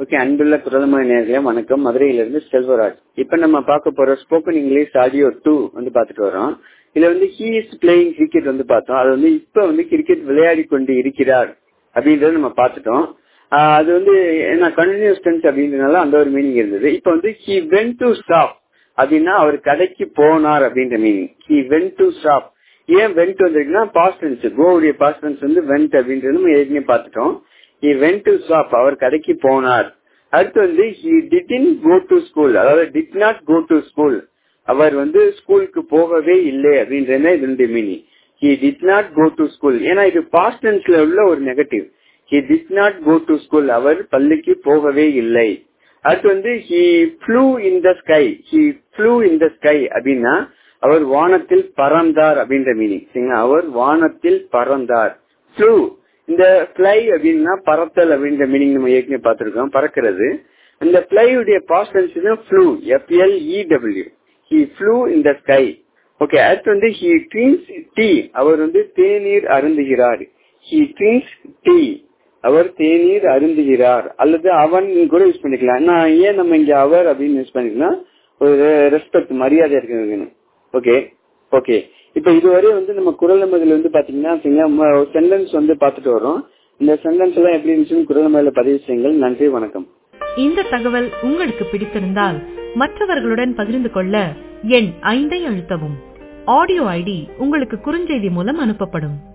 okay அன்புள்ள குரலமொழி நேர்களே வணக்கம் மதுரையிலிருந்து செல்வராஜ் இப்ப நம்ம பார்க்க போற ஸ்போக்கன் இங்கிலீஷ் ஆடியோ டூ வந்து பாத்துட்டு வரோம் இதுல வந்து ஹீ இஸ் பிளேயிங் கிரிக்கெட் வந்து பார்த்தோம் அது வந்து இப்ப வந்து கிரிக்கெட் விளையாடி கொண்டு இருக்கிறார் அப்படின்றத நம்ம பார்த்துட்டோம் ஆஹ் அது வந்து என்ன கண்டினியூஸ் டென்ஸ் அப்படின்றதுனால அந்த ஒரு மீனிங் இருந்தது இப்ப வந்து ஹி வென் டு ஸ்டாப் அப்படின்னா அவர் கடைக்கு போனார் அப்படின்ற meaning he went to stop ஏன் வென்ட் வந்திருக்குன்னா பாஸ்ட் டென்ஸ் கோவுடைய பாஸ்ட் டென்ஸ் வந்து வென்ட் அப்படின்றது நம்ம ஏற்கனவே பார்த்துட்டோம் ஹி வென் டு ஸ்டாப் அவர் கடைக்கு போனார் அடுத்து வந்து he did in go to school அதாவது did not go to school அவர் வந்து ஸ்கூலுக்கு போகவே இல்லை அப்படின்றது இதனுடைய meaning he did not go to school ஏன்னா இது பாஸ்ட் டென்ஸ்ல உள்ள ஒரு negative he did not go to school அவர் பள்ளிக்கு போகவே இல்லை அடுத்து வந்து he flew in the sky he flew in the sky அப்படின்னா அவர் வானத்தில் பறந்தார் அப்படின்ற மீனிங் சரிங்களா அவர் வானத்தில் பறந்தார் ஃப்ளூ இந்த ஃபிளை அப்படின்னா பறத்தல் அப்படின்ற மீனிங் நம்ம ஏற்கனவே பார்த்திருக்கோம் பறக்கிறது இந்த ஃபிளையுடைய past tense flew F L E W he flew in the sky okay அடுத்து வந்து ஹி ட்ரிங்க்ஸ் டீ அவர் வந்து தேநீர் அருந்துகிறார் ஹி ட்ரிங்க்ஸ் டீ அவர் தேநீர் அருந்துகிறார் அல்லது அவன் கூட யூஸ் பண்ணிக்கலாம் நான் ஏன் நம்ம இங்க அவர் அப்படின்னு யூஸ் பண்ணிக்கலாம் ஒரு ரெஸ்பெக்ட் மரியாதை இருக்கு ஓகே ஓகே இப்ப இதுவரை வந்து நம்ம குரல் நமதுல வந்து பாத்தீங்கன்னா சென்டென்ஸ் வந்து பாத்துட்டு வரோம் இந்த சென்டென்ஸ் எல்லாம் எப்படி இருந்துச்சுன்னு குரல் நமதுல பதிவு செய்யுங்கள் நன்றி வணக்கம் இந்த தகவல் உங்களுக்கு பிடித்திருந்தால் மற்றவர்களுடன் பகிர்ந்து கொள்ள எண் ஐந்தை அழுத்தவும் ஆடியோ ஐடி உங்களுக்கு குறுஞ்செய்தி மூலம் அனுப்பப்படும்